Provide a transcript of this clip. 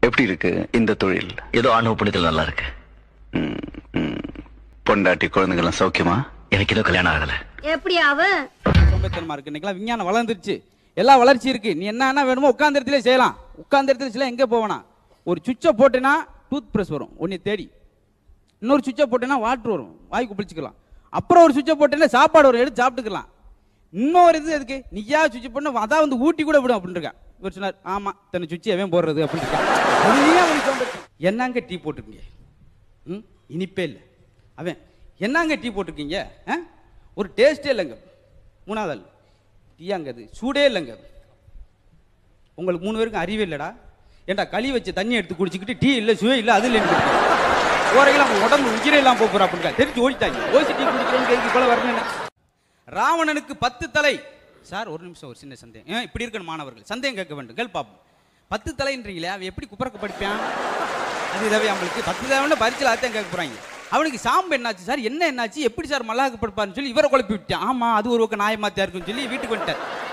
எப்படி இருக்கு இந்த தொழில் ஏதோ ஆணவ புண்ணியத்தில் நல்லா இருக்கு ம், ம். பொண்டாட்டி குழந்தைங்களாம் சௌக்கியமா எனக்கு ஏதோ கல்யாணம் ஆகல எப்படி அவன் சோம்பேத்தனமா இருக்கு இன்னைக்கெல்லாம் விஞ்ஞானம் வளர்ந்துருச்சு எல்லாம் வளர்ச்சி இருக்கு நீ என்ன என்ன வேணுமோ உட்கார்ந்த இடத்துல செய்யலாம் உட்கார்ந்த இடத்துல செய்யலாம் எங்க போவேனா ஒரு சுவிட்சை போட்டேன்னா டூத் பிரஷ் வரும் உன்னை தேடி இன்னொரு சுவிட்சை போட்டேன்னா வாட்டர் வரும் வாய்க்கு பிடிச்சிக்கலாம் அப்புறம் ஒரு சுவிட்சை போட்டேன்னா சாப்பாடு வரும் எடுத்து சாப்பிட்டுக்கலாம் இன்னொரு இது எதுக்கு நீயா சுவிட்ச் பண்ண அதான் வந்து ஊட்டி கூட விடும் அப்படின்னு இருக்கா இவர் சொன்னார் ஆமா தன்னை சுவிட்ச் எவன் போடுறது அப்படின்னு இருக்கா உடனே அவனுக்கு சோம்பேறித்தனம். என்னங்க டீ போட்டிருக்கீங்க ம் இனிப்பே இல்லை அவன் என்னங்க டீ போட்டிருக்கீங்க ஆ? ஒரு டேஸ்டே இல்லைங்க மூணாவது ஆள் டீயாங்க அது சூடே இல்லைங்க உங்களுக்கு மூணு பேருக்கும் அறிவே இல்லைடா ஏன்டா களி வச்ச தண்ணி எடுத்து குடிச்சிக்கிட்டு டீ இல்லை சுவே இல்லை அது இல்லைன்னு போறையில் அவங்க உடம்பு உயிரை எல்லாம் போக போறா அப்படின்ட்டு தெரிஞ்சு ஓடிட்டாங்க ஓசி டீ குடிக்கிறேன்னு எதுக்கு போல வரணும் ராவணனுக்கு பத்து தலை சார் ஒரு நிமிஷம் ஒரு சின்ன சந்தேகம் ஏன் இப்படி இருக்கணும் மாணவர்கள் சந்தேகம் கேட்க வேண்டும் கேள் பாப்போம் பத்து தலைன்றீங்களே அவன் எப்படி குப்பரக்க படிப்பான் அது இதவே அவங்களுக்கு பத்து தலைவன பரிச்சல் அதான் கேட்க போறாங்க அவனுக்கு சாம்பு என்னாச்சு சார் என்ன என்னாச்சு எப்படி சார் மல்லாக்கு படுப்பான்னு சொல்லி இவரை குழப்பி விட்டான் ஆமா அது ஒரு பக்கம் நாயமாத்தியா இருக்குன்னு சொல்லி வீட்டுக்கு வந்துட்டார்